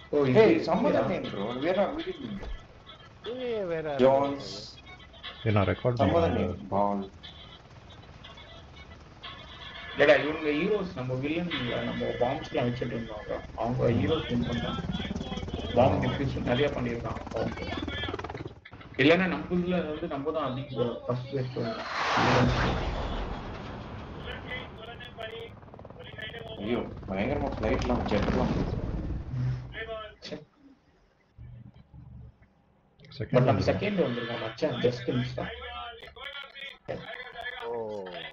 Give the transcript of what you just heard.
ஓ Hey, இது some other name, bro. We're not reading. ஏய், வேற Jones. ஏய், நான் ரெக்கார்ட் Some other பண்ணேன் name. Ball. இல்லடா இவங்க ஹீரோஸ் நம்ம வில்லன் நம்ம பாம்ஸ்லாம் வச்சுட்டு இருந்தாங்க அவங்க ஹீரோஸ் வின் பண்ணாங்க பாம் டிஃபியூஸ் நிறைய பண்ணியிருக்காங்க அவங்க இல்லைன்னா நம்ம இதுல வந்து நம்ம தான் அதிக ஃபர்ஸ்ட் பெஸ்ட் ஐயோ பயங்கரமா ஃப்ளைட்லாம் ஜெட்லாம் பட் நம்ம செகண்ட் செகண்ட் வந்திருக்கோம் மச்சான் ஜஸ்ட் மிஸ் தான் ஓ